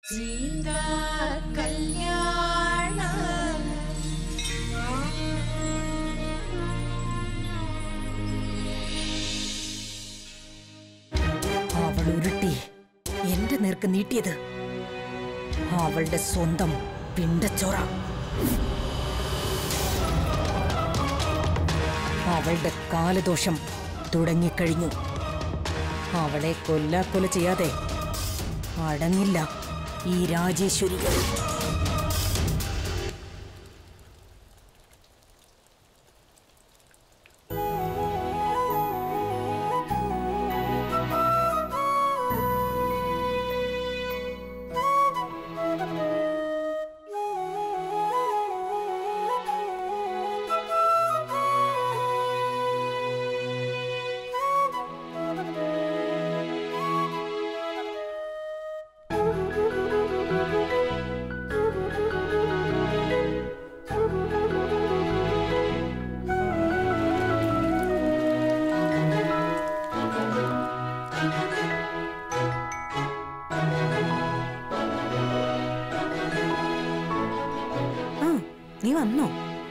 சீதா கல்யாணம் അവൾ ഉരുട്ടി എന്റെ നേർക്ക് നീട്ടിയത് അവളുടെ സ്വന്തം പിണ്ടച്ചോറ അവളുടെ കാലദോഷം തുടങ്ങിക്കഴിഞ്ഞു അവളെ കൊല്ലാക്കൊല ചെയ്യാതെ അടങ്ങില്ല ഈ രാജേശ്വരികൾ ആ നീ വന്നോ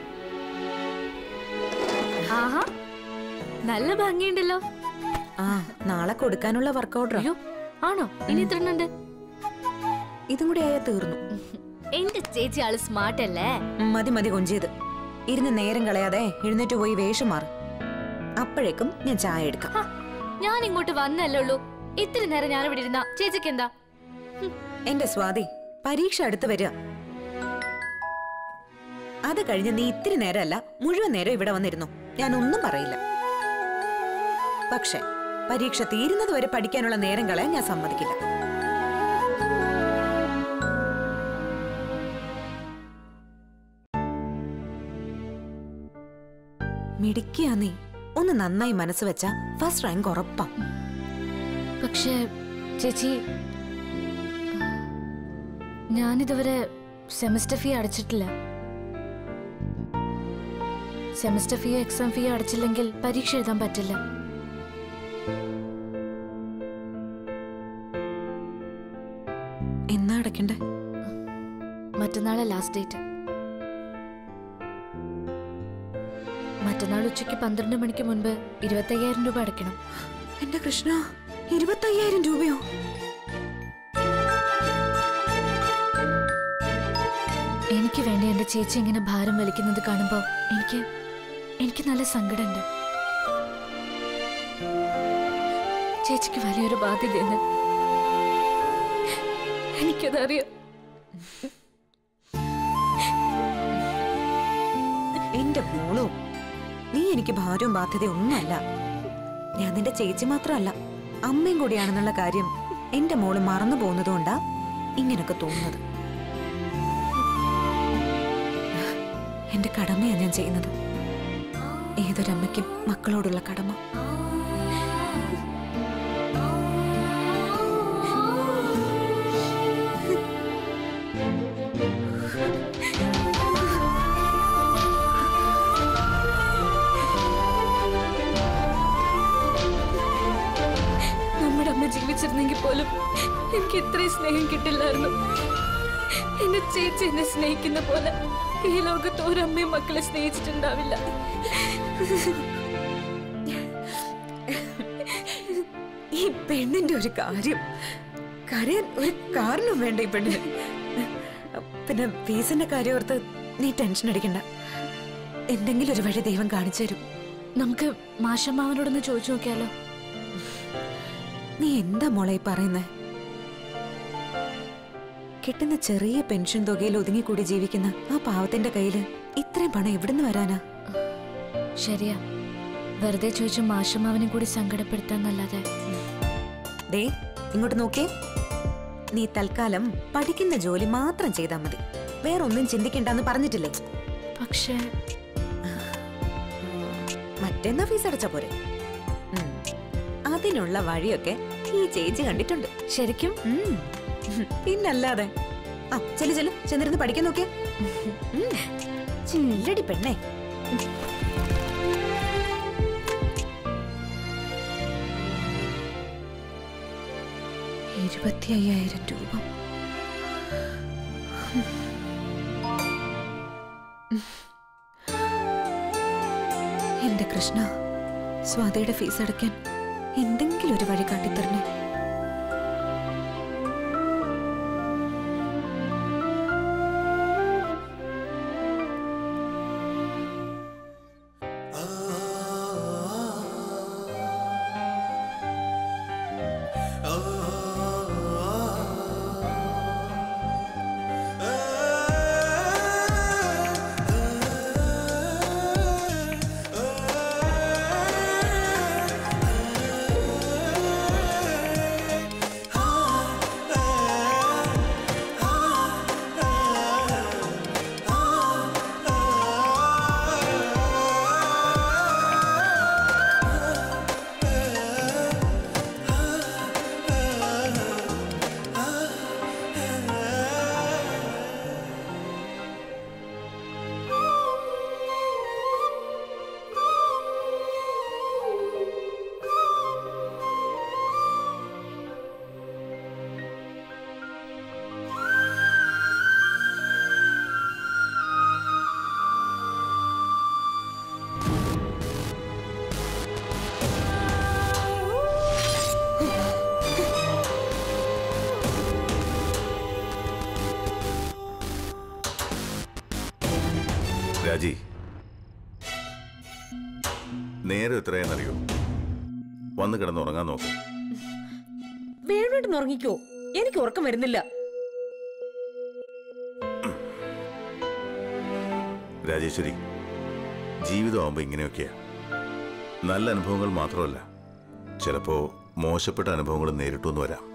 ആഹാ നല്ല ഭംഗിയുണ്ടല്ലോ ആ നാളെ കൊടുക്കാനുള്ള വർക്ക് ഓർഡർ അയ്യോ ആണോ ഇനി എത്ര ഉണ്ട് ഇതും കൂടി ആയാ തീർന്നു എന്റെ ചേച്ചി ആള് സ്മാർട്ട് അല്ലേ ഉം, മതി മതി കൊഞ്ചിയത് ഇരുന്ന് നേരം കളയാതെ എഴുന്നേറ്റ് പോയി വേഷം മാറ് അപ്പോഴേക്കും ഞാൻ ചായ എടുക്കാം ഹ, ഞാൻ ഇങ്ങോട്ട് വന്നല്ലേ ഉള്ളൂ ഇത്തിരി നേരം ഞാൻ ഇവിടെ ഇരുന്ന ചേച്ചിക്ക് എന്താ എന്റെ സ്വാതി പരീക്ഷ അടുത്ത് വരിക അത് കഴിഞ്ഞ് നീ ഇത്തിരി നേരമല്ല മുഴുവൻ നേരം ഇവിടെ വന്നിരുന്നു ഞാൻ ഒന്നും പറയില്ല പക്ഷെ പരീക്ഷ തീരുന്നത് വരെ പഠിക്കാനുള്ള നേരം കളയാൻ ഞാൻ സമ്മതിക്കില്ല മിടിക്കുക നീ ഒന്ന് നന്നായി മനസ്സ് വെച്ച ഫസ്റ്റ് റാങ്ക് ഉറപ്പാ പക്ഷേ ചേച്ചി ഞാനിതുവരെ സെമസ്റ്റർ ഫീ അടച്ചിട്ടില്ല സെമസ്റ്റർ ഫീ എക്സാം ഫീ അടച്ചില്ലെങ്കിൽ പരീക്ഷ എഴുതാൻ പറ്റില്ല എന്നാ അടയ്ക്കണ്ടേ മറ്റന്നാളെ ലാസ്റ്റ് ഡേറ്റ് മറ്റന്നാൾ ഉച്ചയ്ക്ക് പന്ത്രണ്ട് മണിക്ക് മുൻപ് ഇരുപത്തയ്യായിരം രൂപ അടയ്ക്കണം എന്റെ കൃഷ്ണ ഇരുപത്തയ്യായിരം രൂപയോ എനിക്ക് വേണ്ടി എന്റെ ചേച്ചി ഇങ്ങനെ ഭാരം വലിക്കുന്നത് കാണുമ്പോൾ എനിക്ക് എനിക്ക് നല്ല സങ്കടമുണ്ട് ചേച്ചിക്ക് വലിയൊരു ബാധ്യതയുണ്ട് എനിക്കതറിയാം എന്റെ മോളും നീ എനിക്ക് ഭാരവും ബാധ്യതയും ഒന്നുമല്ല ഞാൻ നിന്റെ ചേച്ചി മാത്രമല്ല അമ്മയും കൂടിയാണെന്നുള്ള കാര്യം എന്റെ മോള് മറന്നു പോകുന്നതുകൊണ്ടാ ഇങ്ങനൊക്കെ തോന്നുന്നത് എന്റെ കടമയാ ഞാൻ ചെയ്യുന്നത് ഏതൊരമ്മയ്ക്കും മക്കളോടുള്ള കടമ നമ്മുടെ അമ്മ ജീവിച്ചിരുന്നെങ്കിൽ പോലും എനിക്ക് ഇത്രയും സ്നേഹം കിട്ടില്ലായിരുന്നു എന്റെ ചേച്ചി എന്നെ സ്നേഹിക്കുന്ന പോലെ ഈ ലോകത്ത് ഒരമ്മയും മക്കളെ സ്നേഹിച്ചിട്ടുണ്ടാവില്ല ഈ പെണ്ണിന്റെ ഒരു കാര്യം കരയാൻ ഒരു കാരണം വേണ്ട ഈ പെണ്ണിന് പിന്നെ ഫീസിന്റെ കാര്യം ഓർത്ത് നീ ടെൻഷൻ അടിക്കണ്ട എന്തെങ്കിലും ഒരു വഴി ദൈവം കാണിച്ചു തരും നമുക്ക് മാഷമ്മാവനോടൊന്ന് ചോദിച്ചു നോക്കിയാലോ നീ എന്താ മോളെ ഈ പറയുന്നേ കിട്ടുന്ന ചെറിയ പെൻഷൻ തുകയിൽ ഒതുങ്ങിക്കൂടി ജീവിക്കുന്ന ആ പാവത്തിന്റെ കയ്യില് ഇത്രയും പണം എവിടുന്ന് വരാനാ ശരിയാ വെറുതെ ചോദിച്ചു മാഷമ്മാവനെ കൂടി സങ്കടപ്പെടുത്താന്നല്ലാതെ ദേ ഇങ്ങോട്ട് നോക്കിയേ നീ തൽക്കാലം പഠിക്കുന്ന ജോലി മാത്രം ചെയ്താൽ മതി വേറൊന്നും ചിന്തിക്കണ്ടെന്ന് പറഞ്ഞിട്ടില്ലേ പക്ഷേ മറ്റെന്നാ ഫീസ് അടച്ച പോരെ ഉം. അതിനുള്ള വഴിയൊക്കെ ഈ ചേച്ചി കണ്ടിട്ടുണ്ട് ശരിക്കും ഉം. പിന്നല്ലാതെ ആ ചെല്ലു ചെല്ലു ചെന്നിരുന്ന് പഠിക്കാൻ നോക്കിയേ ചില്ലടി പെണ്ണേ ഇരുപത്തി അയ്യായിരം രൂപ എന്റെ കൃഷ്ണ സ്വാതിയുടെ ഫീസ് അടയ്ക്കാൻ എന്തെങ്കിലും ഒരു വഴി കാട്ടിത്തരണേ രാജി നേരം എത്രയെന്നറിയോ വന്ന് കിടന്നുറങ്ങാൻ നോക്കും വേണോട്ട് ഉറങ്ങിക്കോ എനിക്ക് ഉറക്കം വരുന്നില്ല രാജേശ്വരി ജീവിതമാകുമ്പോൾ ഇങ്ങനെയൊക്കെയാ നല്ല അനുഭവങ്ങൾ മാത്രമല്ല ചിലപ്പോ മോശപ്പെട്ട അനുഭവങ്ങൾ നേരിട്ടു എന്ന് വരാം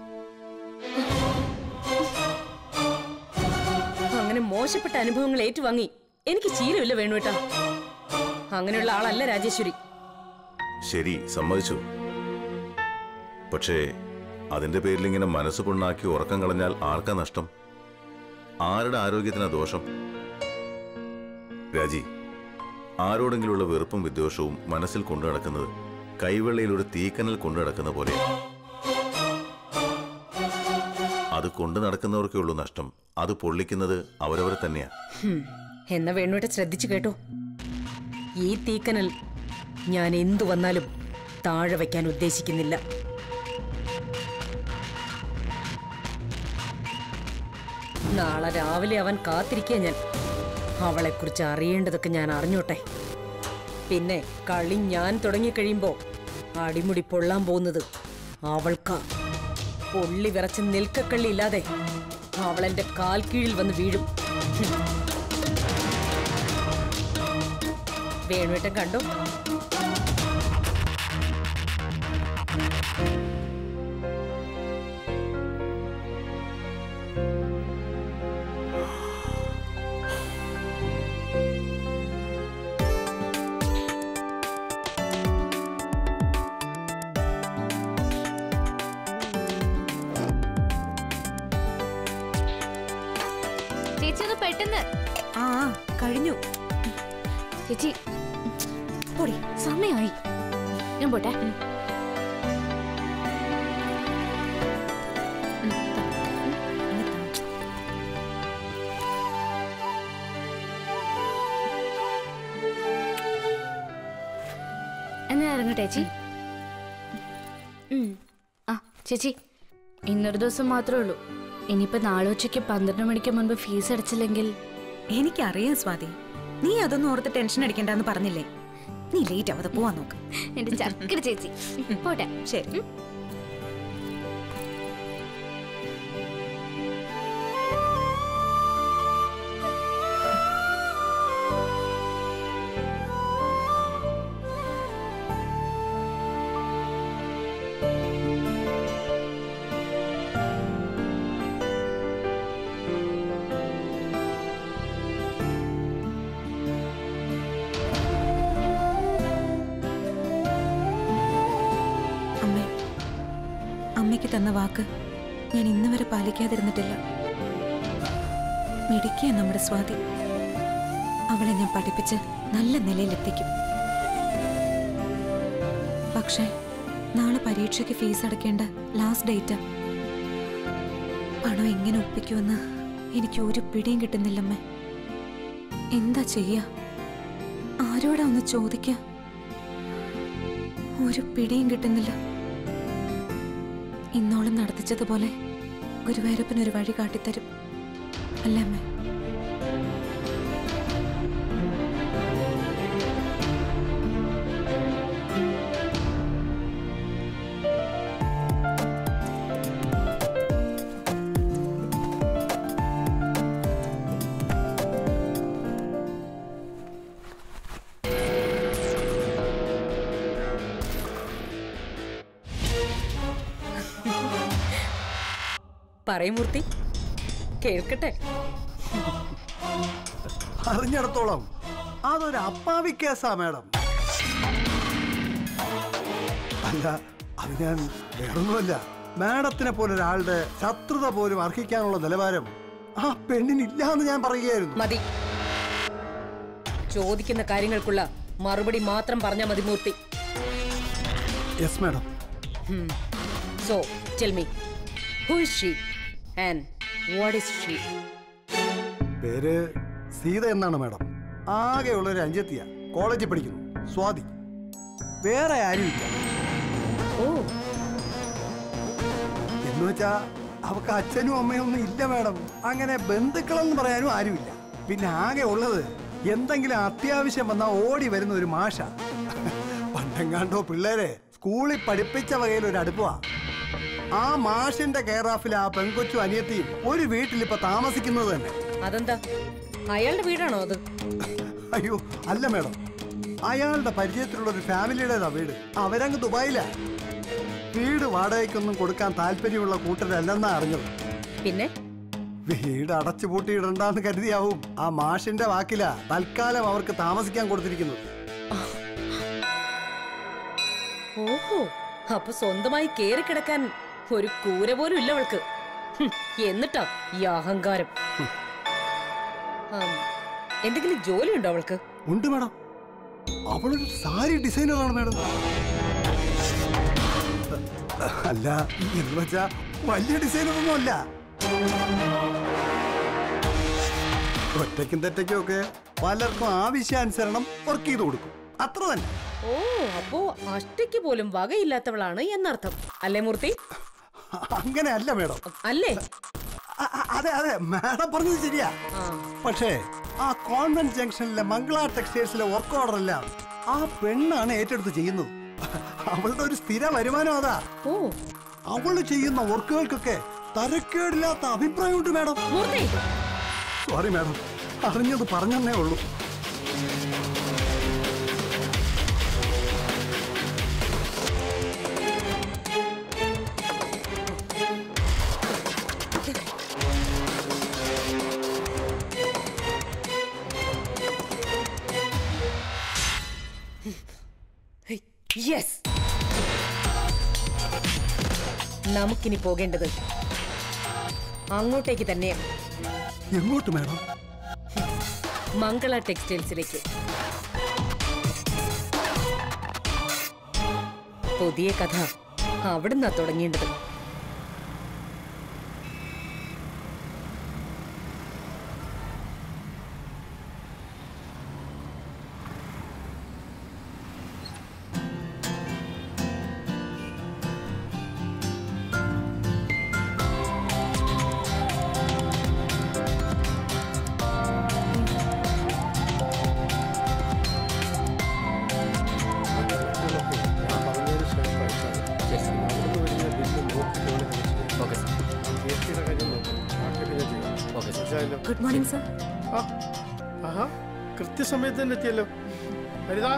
അങ്ങനെ മോശപ്പെട്ട അനുഭവങ്ങൾ ഏറ്റുവാങ്ങി എനിക്ക് ശീലമില്ല വേണുവേട്ടാ അങ്ങനെയുള്ള ആളല്ല രാജേശ്വരി ശരി സമ്മതിച്ചു പക്ഷേ അതിന്റെ പേരിൽ ഇങ്ങനെ മനസ്സ് പുണ്ണാക്കി ഉറക്കം കളഞ്ഞാൽ ആർക്കാ നഷ്ടം ആരുടെ ആരോഗ്യത്തിനാ ദോഷം രാജി ആരോടെങ്കിലുള്ള വെറുപ്പും വിദ്വേഷവും മനസ്സിൽ കൊണ്ടു നടക്കുന്നത് കൈവെള്ളയിൽ ഒരു തീക്കനൽ കൊണ്ടു നടക്കുന്ന പോലെ അത് കൊണ്ടു നടക്കുന്നവർക്കേ ഉള്ളൂ നഷ്ടം അത് പൊള്ളിക്കുന്നത് അവരവരെ തന്നെയാ ഹും, എന്നാ വേണുവേട്ട ശ്രദ്ധിച്ചു കേട്ടോ ഈ തീക്കനൽ ഞാൻ എന്തു വന്നാലും താഴെ വയ്ക്കാൻ ഉദ്ദേശിക്കുന്നില്ല നാളെ രാവിലെ അവൻ കാത്തിരിക്കുക ഞാൻ അവളെക്കുറിച്ച് അറിയേണ്ടതൊക്കെ ഞാൻ അറിഞ്ഞോട്ടെ പിന്നെ കളി ഞാൻ തുടങ്ങിക്കഴിയുമ്പോ അടിമുടി പൊള്ളാൻ പോകുന്നത് അവൾക്കാ പൊള്ളി വിറച്ച് നിൽക്കക്കള്ളി ഇല്ലാതെ അവളെന്റെ കാൽ കീഴിൽ വന്ന് വീഴും ഹും. വേണുവേട്ടൻ കണ്ടോ ചേച്ചി ഒന്ന് പെട്ടെന്ന് ആ ആ, കഴിഞ്ഞു ചേച്ചി പൊടി സമയായി ഞാൻ പോട്ടെ എന്നാ ഇറങ്ങട്ടെ ചേച്ചി ഉം. ആ ചേച്ചി ഇന്നൊരു ദിവസം മാത്രമേ ഉള്ളൂ ഇനിയിപ്പോ നാളെ ഉച്ചയ്ക്ക് പന്ത്രണ്ട് മണിക്ക് മുൻപ് ഫീസ് അടച്ചില്ലെങ്കിൽ എനിക്കറിയാം സ്വാതി നീ അതൊന്നും ഓർത്ത് ടെൻഷൻ അടിക്കണ്ടെന്ന് പറഞ്ഞില്ലേ നീ ലേറ്റ് ആവാതെ പോവാൻ നോക്ക് എന്റെ ചക്കര ചേച്ചി പോട്ടെ ശരി അമ്മേ അമ്മയ്ക്ക് തന്ന വാക്ക് ഞാൻ ഇന്ന് വരെ പാലിക്കാതിരുന്നിട്ടില്ല മിടുക്കിയ നമ്മുടെ സ്വാതി അവളെ ഞാൻ പഠിപ്പിച്ച് നല്ല നിലയിലെത്തിക്കും പക്ഷേ നാളെ പരീക്ഷയ്ക്ക് ഫീസ് അടയ്ക്കേണ്ട ലാസ്റ്റ് ഡേറ്റാ പണം എങ്ങനെ ഒപ്പിക്കുമെന്ന് എനിക്ക് ഒരു പിടിയും കിട്ടുന്നില്ലമ്മേ എന്താ ചെയ്യാ ആരോടാ ഒന്ന് ചോദിക്ക ഒരു പിടിയും കിട്ടുന്നില്ല ഇന്നോളം നടത്തിച്ചതുപോലെ ഗുരുവായൂരപ്പൻ ഒരു വഴി കാട്ടിത്തരും അല്ലേ അമ്മേ പറയും മൂർത്തി കേൾക്കട്ടെ അറിഞ്ഞിടത്തോളം അതൊരു അപ്പാവി കേസാ മാഡം അല്ല അത് ഞാൻ വേറൊന്നുമല്ല മാഡത്തിനെ പോലെ ഒരാളുടെ ശത്രുത പോലും അർഹിക്കാനുള്ള നിലവാരം ആ പെണ്ണിനില്ല എന്ന് ഞാൻ പറയുകയായിരുന്നു മതി ചോദിക്കുന്ന കാര്യങ്ങൾക്കുള്ള മറുപടി മാത്രം പറഞ്ഞാൽ മതി Murthy yes madam so tell me who is she and what is she പേര് സീത എന്നാണ് മാഡം ആകെയുള്ള ഒരു അഞ്ചെത്തിയ കോളേജിൽ പഠിക്കുന്നു സ്വാതി വേറെ ആരുമില്ല ഓ എന്ന് വെച്ചാ അവക്ക് അച്ഛനും അമ്മയും ഒന്നും ഇല്ല മാഡം അങ്ങനെ ബന്ധുക്കളെന്ന് പറയാനും ആരുമില്ല പിന്നെ ആകെ ഉള്ളത് എന്തെങ്കിലും അത്യാവശ്യം വന്നാൽ ഓടി വരുന്ന ഒരു മാഷ പണ്ടെങ്ങാണ്ടോ പിള്ളേരെ സ്കൂളിൽ പഠിപ്പിച്ച വകയിൽ ഒരു അടുപ്പമാ ആ മാഷിന്റെ കെയർ ഓഫിൽ ആ പെൺകൊച്ചു അനിയത്തിയും ഒരു വീട്ടിൽ ഇപ്പൊ താമസിക്കുന്നത് തന്നെ അതെന്താ അയാളുടെ വീടാണോ അത് അയ്യോ അല്ല മാഡം അയാളുടെ പരിചയത്തിലുള്ള ഒരു ഫാമിലിയുടേതാ വീട് അവരങ്ങ് ദുബായിലാ വീട് വാടകയ്ക്കൊന്നും കൊടുക്കാൻ താല്പര്യമുള്ള കൂട്ടരല്ലെന്നാ അറിഞ്ഞത് പിന്നെ വീട് അടച്ചു പൂട്ടിയിടണ്ടെന്ന് കരുതിയാവും ആ മാഷിന്റെ വാക്കിലാ തൽക്കാലം അവർക്ക് താമസിക്കാൻ കൊടുത്തിരിക്കുന്നത് ഓഹോ അപ്പൊ സ്വന്തമായി കേറി കിടക്കാൻ ഒരു കൂര പോലും ഇല്ല അവൾക്ക് ഹും, എന്നിട്ടാ ഈ അഹങ്കാരം ആം, എന്തെങ്കിലും ജോലിയുണ്ടോ അവൾക്ക് ഉണ്ട് മാഡം അവളൊരു സാരി ഡിസൈനറാണ് മാഡം അല്ല എന്ന് വെച്ചാ വലിയ ഡിസൈനറൊന്നും അല്ല ഒറ്റയ്ക്കും തെറ്റയ്ക്കും ഒക്കെ പലർക്കും ആവശ്യാനുസരണം വർക്ക് ചെയ്ത് കൊടുക്കും അത്ര തന്നെ ഓ അപ്പോ അഷ്ടയ്ക്ക് പോലും വകയില്ലാത്തവളാണ് എന്നർത്ഥം അല്ലേ മൂർത്തി അങ്ങനെ അല്ല മാഡം അല്ലേ അ- അ- അതെ അതെ മാഡം പറഞ്ഞത് ശരിയാ ആ പക്ഷേ ആ കോൺവെന്റ് ജംഗ്ഷനിലെ മംഗള ടെക്സ്റ്റൈൽസിലെ വർക്ക് ഓർഡർ എല്ലാം ആ പെണ്ണാണ് ഏറ്റെടുത്ത് ചെയ്യുന്നത് അവളുടെ ഒരു സ്ഥിര വരുമാനം അതാ ഓ അവള് ചെയ്യുന്ന വർക്കുകൾക്കൊക്കെ തരക്കേടില്ലാത്ത അഭിപ്രായമുണ്ട് മാഡം മൂർത്തി സോറി മാഡം അറിഞ്ഞത് പറഞ്ഞെന്നേ ഉള്ളൂ യെസ് നമുക്കിനി പോകേണ്ടത് അങ്ങോട്ടേക്ക് തന്നെയാണ് എങ്ങോട്ട് മാഡം മംഗള ടെക്സ്റ്റൈൽസിലേക്ക് പുതിയ കഥ അവിടുന്നാ തുടങ്ങേണ്ടത് ഗുഡ് മോർണിംഗ് സർ ആഹാ കൃത്യസമയത്ത് തന്നെ എത്തിയല്ലോ ഹരിതാ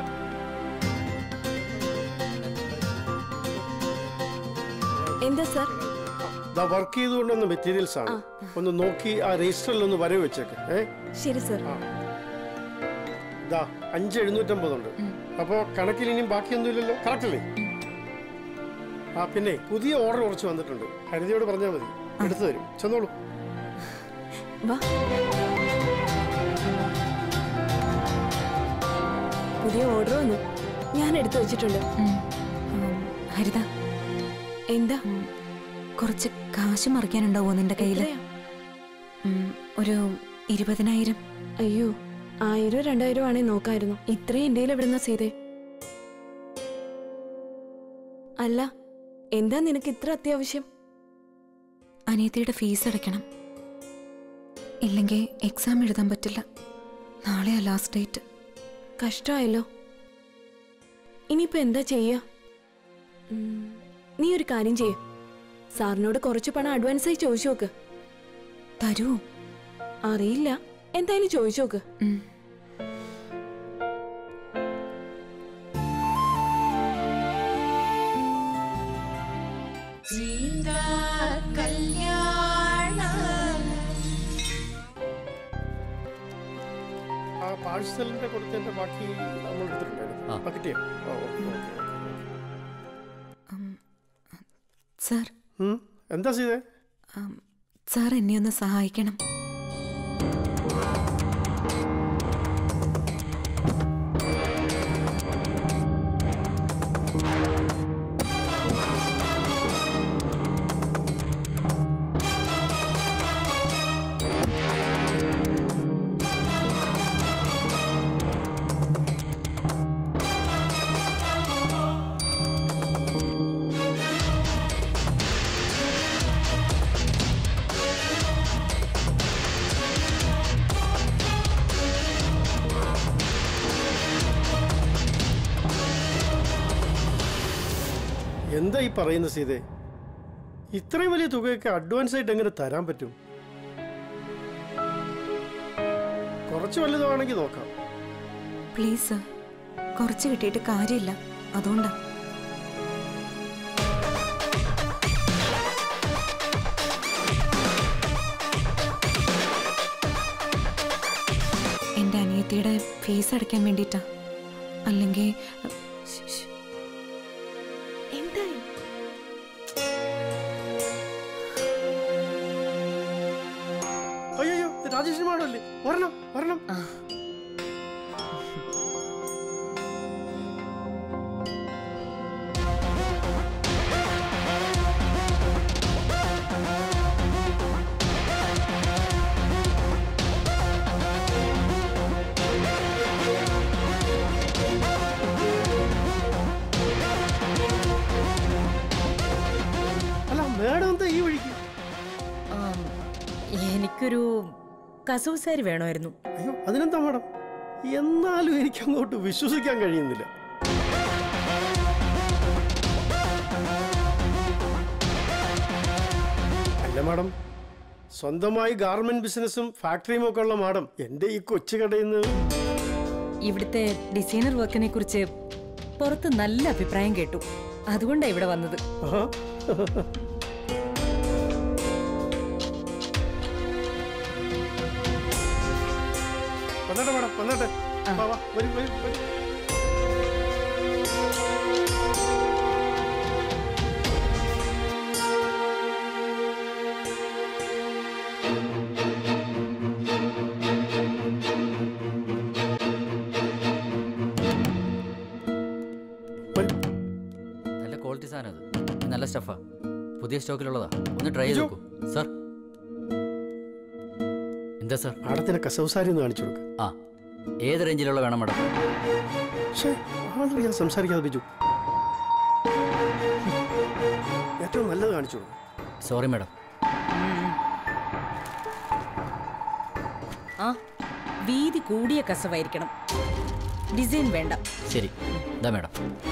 എന്താ സർ ദാ വർക്ക് ചെയ്തുകൊണ്ടുവന്ന മെറ്റീരിയൽസ് ആണ് ഒന്ന് നോക്കി ആ രജിസ്റ്ററിൽ ഒന്ന് വരവ് വെച്ചേക്ക് ഏ ശരി സർ ദാ അഞ്ച് എഴുന്നൂറ്റമ്പതുണ്ട് അപ്പോ കണക്കിൽ ഇനിയും ബാക്കിയൊന്നുമില്ലല്ലോ കറക്റ്റ് അല്ലേ ആ പിന്നെ പുതിയ ഓർഡർ കുറച്ച് വന്നിട്ടുണ്ട് ഹരിതയോട് പറഞ്ഞാൽ മതി എടുത്തു തരും ചെന്നോളൂ വാ പുതിയ ഓർഡർ വന്നു ഞാൻ എടുത്തു വെച്ചിട്ടുണ്ട് ഉം. ഉം, ഹരിത എന്താ കുറച്ച് കാശ് മറിക്കാനുണ്ടാവോ നിന്റെ കയ്യില് എത്രയാ? ഉം, ഒരു ഇരുപതിനായിരം അയ്യോ ആയിരം രണ്ടായിരം ആണേ നോക്കായിരുന്നു ഇത്രയും എൻ്റെ എവിടുന്ന സീതേ അല്ല എന്താ നിനക്ക് ഇത്ര അത്യാവശ്യം അനിയത്തിയുടെ ഫീസ് അടയ്ക്കണം ഇല്ലെങ്കിൽ എക്സാം എഴുതാൻ പറ്റില്ല നാളെയാ ലാസ്റ്റ് ഡേറ്റ് കഷ്ടമായല്ലോ ഇനിയിപ്പോ എന്താ ചെയ്യാ ഉം, നീ ഒരു കാര്യം ചെയ്യ സാറിനോട് കുറച്ച് പണം അഡ്വാൻസായി ചോദിച്ചു നോക്ക് തരൂ അറിയില്ല എന്തായാലും ചോദിച്ചു നോക്ക് ഉം. ആ പാഴ്സലിന്റെ കൊടുത്തതിന്റെ ബാക്കി നമ്മൾ എടുത്തിട്ടുണ്ടായിരുന്നു ആ കിട്ടിയോ ആ, ഓക്കേ, ഓക്കേ, ഓക്കേ. സാർ ഉം, എന്താ ചെയ്തേ ആം, സാർ എന്നെ ഒന്ന് സഹായിക്കണം എന്താ ഈ പറയുന്ന സീതേ ഇത്രയും വലിയ തുകയൊക്കെ അഡ്വാൻസ് ആയിട്ട് എങ്ങനെ തരാൻ പറ്റും കുറച്ച് വലുതാണെങ്കിൽ നോക്കാം പ്ലീസ് സർ കുറച്ച് കിട്ടിയിട്ട് കാര്യമില്ല അതുകൊണ്ടാ എൻ്റെ അനിയത്തിയുടെ ഫീസ് അടയ്ക്കാൻ വേണ്ടിയിട്ടാ അല്ലെങ്കിൽ എന്തായി അയ്യോ ഇത് രാജേഷ് മാഡല്ലേ വരണം വരണം അല്ല മേഡം എന്താ ഈ വഴിക്ക് ആം, എനിക്കൊരു കസൂസാരി വേണമായിരുന്നു അയ്യോ അതിനെന്താ മാഡം എന്നാലും എനിക്ക് അങ്ങോട്ട് വിശ്വസിക്കാൻ കഴിയുന്നില്ല അല്ല മാഡം സ്വന്തമായി ഗാർമെന്റ് ബിസിനസ്സും ഫാക്ടറിയും ഒക്കെ ഉള്ള മാഡം എൻ്റെ ഈ കൊച്ചു കടയിൽ നിന്ന് ഇവിടുത്തെ ഡിസൈനർ വർക്കിനെ കുറിച്ച് പുറത്ത് നല്ല അഭിപ്രായം കേട്ടു അതുകൊണ്ടാണ് ഇവിടെ വന്നത് ആഹാ. വന്നോട്ടെ മാഡം വന്നോട്ടെ വാ, വാ, വരൂ, വരൂ, വരൂ. വരൂ. നല്ല ക്വാളിറ്റി സാധനം അത് ഇത് നല്ല സ്റ്റഫാ പുതിയ സ്റ്റോക്കിലുള്ളതാ ഒന്ന് ട്രൈ ചെയ്ത് നോക്കൂ സാർ എന്താ സാർ മാഡത്തിന് കസവസാരി ഒന്ന് കാണിച്ചു കൊടുക്കുക ആ ഏത് റേഞ്ചിലുള്ള വേണം മാഡം പക്ഷേ ആളോട് ഞാൻ സംസാരിക്കാതെ ബിജു ഏറ്റവും നല്ലത് കാണിച്ചു കൊടുക്കും സോറി മാഡം ആ വീതി കൂടിയ കസവായിരിക്കണം ഡിസൈൻ വേണ്ട ശരി ഇതാ മാഡം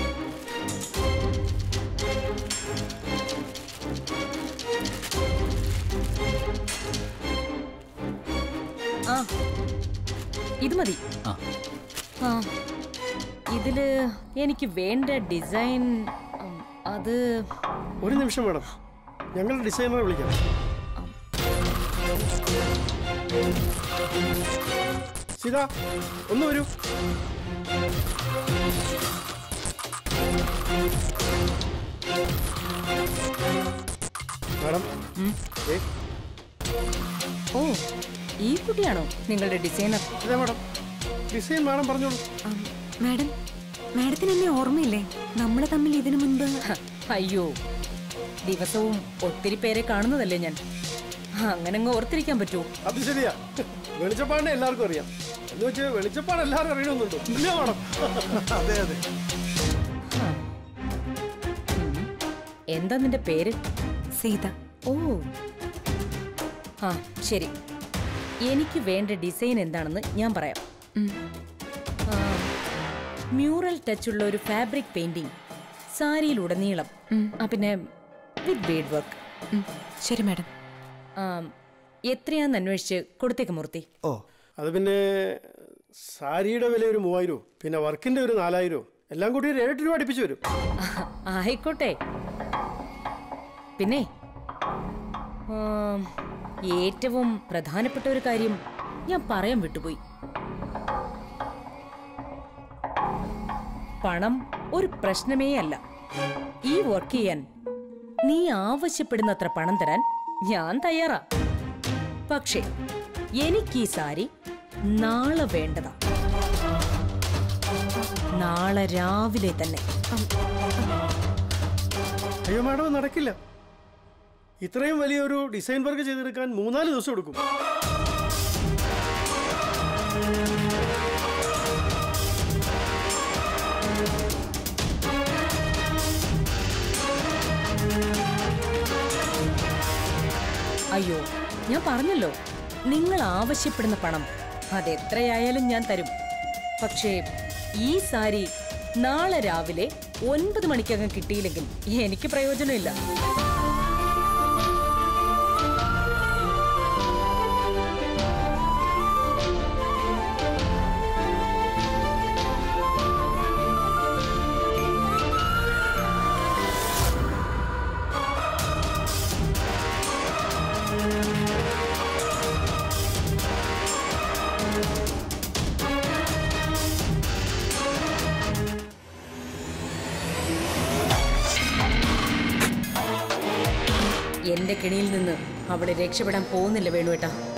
ആ ഇത് മതി ആ ആ ഇതില് എനിക്ക് വേണ്ട ഡിസൈൻ ഉം, അത് ഒരു നിമിഷം വേണം ഞങ്ങളുടെ ഡിസൈനറെ വിളിക്കാം സീത ഒന്ന് വരൂ മാഡം ഏ ഓ ഈ കുട്ടിയാണോ നിങ്ങളുടെ ഡിസൈനർ അതെ മാഡം ഡിസൈൻ മാഡം പറഞ്ഞോളൂ ഉം, മാഡം മാഡത്തിന് എന്നെ ഓർമ്മയില്ലേ നമ്മൾ തമ്മിൽ ഇതിനു മുൻപ് ഹ, അയ്യോ ദിവസവും ഒത്തിരി പേരെ കാണുന്നതല്ലേ ഞാൻ അങ്ങനെ അങ്ങ് ഓർത്തിരിക്കാൻ പറ്റുമോ അത് ശരിയാ വെളിച്ചപ്പാടിനെ എല്ലാവർക്കും അറിയാം എന്ന് വെച്ച് വെളിച്ചപ്പാട് എല്ലാവരും അറിയണമെന്നുണ്ടോ ഇല്ല മാഡം അതെ അതെ എന്താ നിന്റെ പേര് സീത ഓ ആ ശരി എനിക്ക് വേണ്ട ഡിസൈൻ എന്താണെന്ന് ഞാൻ പറയാം ഉം. ആ, മ്യൂറൽ ടച്ചുള്ള ഒരു ഫാബ്രിക് പെയിന്റിംഗ് സാരിയിലുടനീളം ആ പിന്നെ വിത്ത് ബീഡ് വർക്ക് ഉം. ശരി മാഡം എത്രയാന്ന് അന്വേഷിച്ച് കൊടുത്തേക്ക് മൂർത്തി ഓ അത് പിന്നെ സാരിയുടെ വില ഒരു മൂവായിരവും പിന്നെ വർക്കിന്റെ ഒരു നാലായിരവും എല്ലാം കൂടി ഒരു ഏഴെട്ട് രൂപ അടുപ്പിച്ച് വരും ആഹ്, ആയിക്കോട്ടെ പിന്നെ ആം, ഏറ്റവും പ്രധാനപ്പെട്ട ഒരു കാര്യം ഞാൻ പറയാൻ വിട്ടുപോയി പണം ഒരു പ്രശ്നമേ അല്ല ഈ വർക്ക് ചെയ്യാൻ നീ ആവശ്യപ്പെടുന്നത്ര പണം തരാൻ ഞാൻ തയ്യാറാ പക്ഷേ എനിക്ക് ഈ സാരി നാളെ വേണ്ടതാ നാളെ രാവിലെ തന്നെ അയ്യോ മാഡം അത് നടക്കില്ല ഇത്രയും വലിയൊരു ഡിസൈൻ വർക്ക് ചെയ്തെടുക്കാൻ മൂന്നാല് ദിവസം എടുക്കും അയ്യോ ഞാൻ പറഞ്ഞല്ലോ നിങ്ങൾ ആവശ്യപ്പെടുന്ന പണം അതെത്രയായാലും ഞാൻ തരും പക്ഷേ ഈ സാരി നാളെ രാവിലെ ഒൻപത് മണിക്കകം കിട്ടിയില്ലെങ്കിൽ എനിക്ക് പ്രയോജനമില്ല എന്റെ കെണിയിൽ നിന്ന് അവളെ രക്ഷപ്പെടാൻ പോകുന്നില്ല വേണുവേട്ടാ